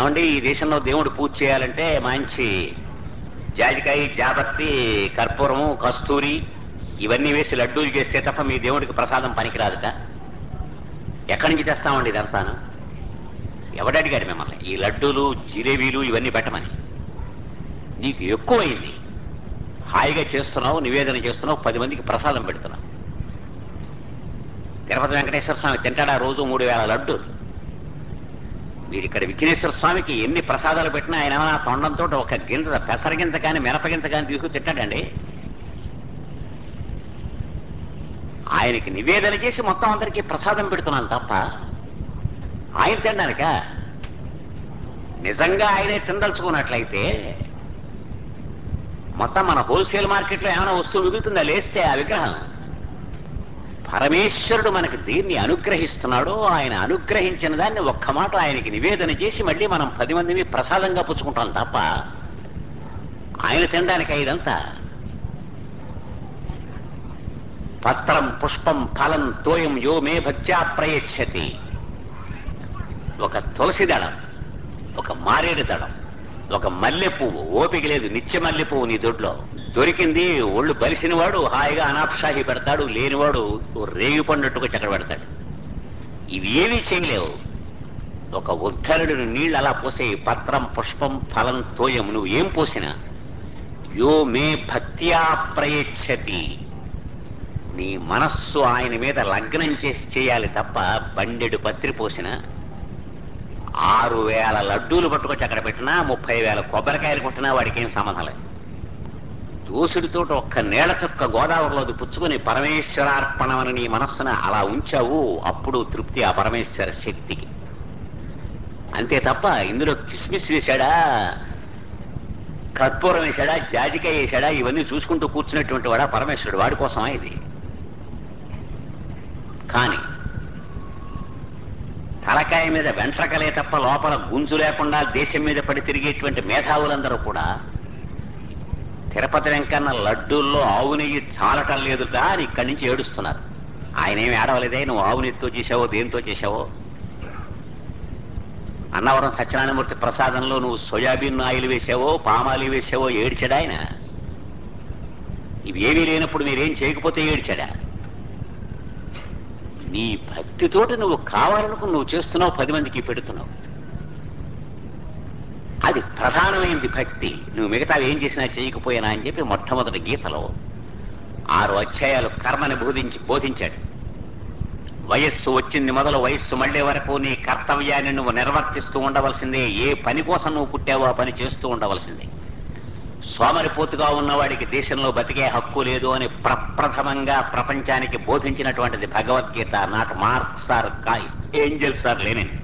ఏమండి ఈ దేశంలో దేవుడు పూజ చేయాలంటే మంచి జాజికాయ జాబత్తి కర్పూరము కస్తూరి ఇవన్నీ వేసి లడ్డూలు చేస్తే తప్ప మీ దేవుడికి ప్రసాదం పనికిరాదుట ఎక్కడి నుంచి తెస్తామండి ఇదంతాను ఎవడడిగాడు మిమ్మల్ని ఈ లడ్డూలు జిలేబీలు ఇవన్నీ పెట్టమని నీకు ఎక్కువైంది హాయిగా చేస్తున్నావు నివేదన చేస్తున్నావు పది మందికి ప్రసాదం పెడుతున్నావు తిరుపతి వెంకటేశ్వర స్వామి తింటాడా రోజు మూడు వేల లడ్డూలు మీరు ఇక్కడ విఘ్నేశ్వర స్వామికి ఎన్ని ప్రసాదాలు పెట్టినా ఆయన ఏమైనా తొండంతో ఒక గింజ పెసర గింజ కానీ మినప గింజ కానీ తీసుకు తింటాడండి ఆయనకి నివేదన చేసి మొత్తం అందరికీ ప్రసాదం పెడుతున్నాను తప్ప ఆయన తినడానిక నిజంగా ఆయనే తినదలుచుకున్నట్లయితే మొత్తం మన హోల్సేల్ మార్కెట్లో ఏమైనా వస్తువు మిగులుతుందా లేస్తే ఆ విగ్రహం పరమేశ్వరుడు మనకి దీన్ని అనుగ్రహిస్తున్నాడు ఆయన అనుగ్రహించిన దాన్ని ఒక్క మాట ఆయనకి నివేదన చేసి మళ్ళీ మనం పది మందిని ప్రసాదంగా పుచ్చుకుంటాం తప్ప ఆయన తినడానికి ఇదంతా పత్రం పుష్పం ఫలం తోయం యో మే భక్త్యా ప్రయచ్చతి ఒక తులసి దళం ఒక మారేడు దళం ఒక మల్లె పువ్వు ఓపిక లేదు నిత్య మల్లె పువ్వు నీ దొడ్లో దొరికింది ఒళ్ళు బలిసిన వాడు హాయిగా అనాప్షాహి పెడతాడు లేనివాడు రేగి పండుట్టుకు చక్కడ పెడతాడు ఇవి ఏమీ చేయలేవు ఒక ఉద్ధరుడు నీళ్ళు అలా పోసే పత్రం పుష్పం ఫలం తోయం నువ్వు ఏం పోసినా యో మే భక్త్యా ప్రయచ్చతి నీ మనస్సు ఆయన మీద లగ్నం చేసి చేయాలి తప్ప బండెడు పత్రి పోసిన ఆరు వేల లడ్డూలు పట్టుకొచ్చి అక్కడ పెట్టినా ముప్పై వేల కొబ్బరికాయలు కొట్టినా వాడికి ఏం సంబంధం లేదు దోసుడితో ఒక్క నేల చుక్క గోదావరిలోది పుచ్చుకుని పరమేశ్వరార్పణమని నీ మనస్సున అలా ఉంచావు అప్పుడు తృప్తి ఆ పరమేశ్వర శక్తికి అంతే తప్ప ఇందులో కిస్మిస్ వేశాడా కర్పూరం వేశాడా జాజికాయ వేశాడా ఇవన్నీ చూసుకుంటూ కూర్చున్నటువంటి వాడా పరమేశ్వరుడు వాడి కోసమా ఇది కానీ తలకాయ మీద వెంట్రకలే తప్ప లోపల గుంజు లేకుండా దేశం మీద పడి తిరిగేటువంటి మేధావులందరూ కూడా తిరుపతి వెంకన్న లడ్డూల్లో ఆవు నెయ్యి చాలటం లేదుగా అని ఇక్కడి నుంచి ఏడుస్తున్నారు ఆయన ఏమి ఏడవలేదే నువ్వు ఆవు నెయ్యితో చేసావో దేంతో చేసావో అన్నవరం సత్యనారాయణమూర్తి ప్రసాదంలో నువ్వు సోయాబీన్ ఆయిల్ వేసావో పామాయిల్ వేసావో ఏడ్చాడా ఆయన ఇవి ఏమీ లేనప్పుడు మీరేం చేయకపోతే ఏడ్చాడా నీ భక్తితోటి నువ్వు కావాలనుకుని నువ్వు చేస్తున్నావు పది మందికి పెడుతున్నావు అది ప్రధానమైనది భక్తి నువ్వు మిగతా ఏం చేసినా చేయకపోయినా అని చెప్పి మొట్టమొదటి గీతలో ఆరు అధ్యాయాలు కర్మని బోధించి బోధించాడు వయస్సు వచ్చింది మొదలు వయస్సు మళ్ళీ వరకు నీ కర్తవ్యాన్ని నువ్వు నిర్వర్తిస్తూ ఉండవలసిందే ఏ పని కోసం నువ్వు పుట్టావో ఆ పని చేస్తూ ఉండవలసిందే సోమరిపోతుగా ఉన్నవాడికి దేశంలో బతికే హక్కు లేదు అని ప్రప్రథమంగా ప్రపంచానికి బోధించినటువంటిది Bhagavad Gita not Marx or Engels or Lenin